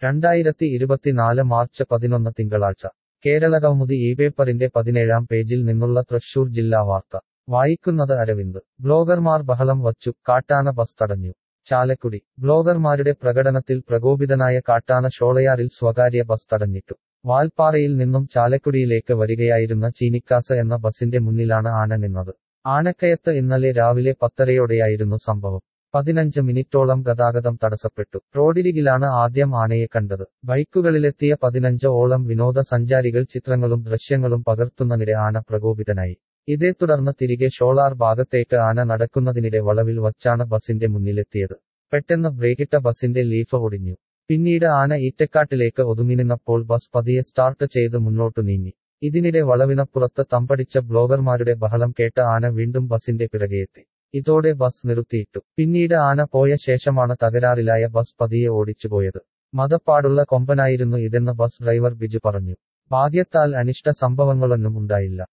രണ്ടായിരത്തി ഇരുപത്തിനാല് മാർച്ച് പതിനൊന്ന് തിങ്കളാഴ്ച കേരളകൗമുദി ഈ പേപ്പറിന്റെ പതിനേഴാം പേജിൽ നിന്നുള്ള തൃശൂർ ജില്ലാ വാർത്ത വായിക്കുന്നത് അരവിന്ദ് ബ്ലോഗർമാർ ബഹളം വച്ചു കാട്ടാന ബസ് തടഞ്ഞു ചാലക്കുടി ബ്ലോഗർമാരുടെ പ്രകടനത്തിൽ പ്രകോപിതനായ കാട്ടാന ഷോളയാറിൽ സ്വകാര്യ ബസ് തടഞ്ഞിട്ടു വാൽപ്പാറയിൽ നിന്നും ചാലക്കുടിയിലേക്ക് വരികയായിരുന്ന ചീനിക്കാസ് എന്ന ബസിന്റെ മുന്നിലാണ് ആന നിന്നത് ആനക്കയത്ത് ഇന്നലെ രാവിലെ പത്തരയോടെയായിരുന്നു സംഭവം പതിനഞ്ച് മിനിറ്റോളം ഗതാഗതം തടസ്സപ്പെട്ടു റോഡിരികിലാണ് ആദ്യം ആനയെ കണ്ടത് ബൈക്കുകളിലെത്തിയ പതിനഞ്ച് ഓളം വിനോദസഞ്ചാരികൾ ചിത്രങ്ങളും ദൃശ്യങ്ങളും പകർത്തുന്നതിനിടെ ആന പ്രകോപിതനായി ഇതേ തുടർന്ന് തിരികെ ഷോളാർ ഭാഗത്തേക്ക് ആന നടക്കുന്നതിനിടെ വളവിൽ വച്ചാണ് ബസിന്റെ മുന്നിലെത്തിയത് പെട്ടെന്ന് ബ്രേക്കിട്ട ബസിന്റെ ലീഫ് ഒടിഞ്ഞു പിന്നീട് ആന ഈറ്റക്കാട്ടിലേക്ക് ഒതുങ്ങിനിന്നപ്പോൾ ബസ് പതിയെ സ്റ്റാർട്ട് ചെയ്ത് മുന്നോട്ടു നീങ്ങി ഇതിനിടെ വളവിനപ്പുറത്ത് തമ്പടിച്ച ബ്ലോഗർമാരുടെ ബഹളം കേട്ട ആന വീണ്ടും ബസിന്റെ പിറകെയെത്തി ഇതോടെ ബസ് നിർത്തിയിട്ടു പിന്നീട് ആന പോയ ശേഷമാണ് തകരാറിലായ ബസ് പതിയെ ഓടിച്ചുപോയത് മതപ്പാടുള്ള കൊമ്പനായിരുന്നു ഇതെന്ന് ബസ് ഡ്രൈവർ ബിജു പറഞ്ഞു ഭാഗ്യത്താൽ അനിഷ്ട സംഭവങ്ങളൊന്നും ഉണ്ടായില്ല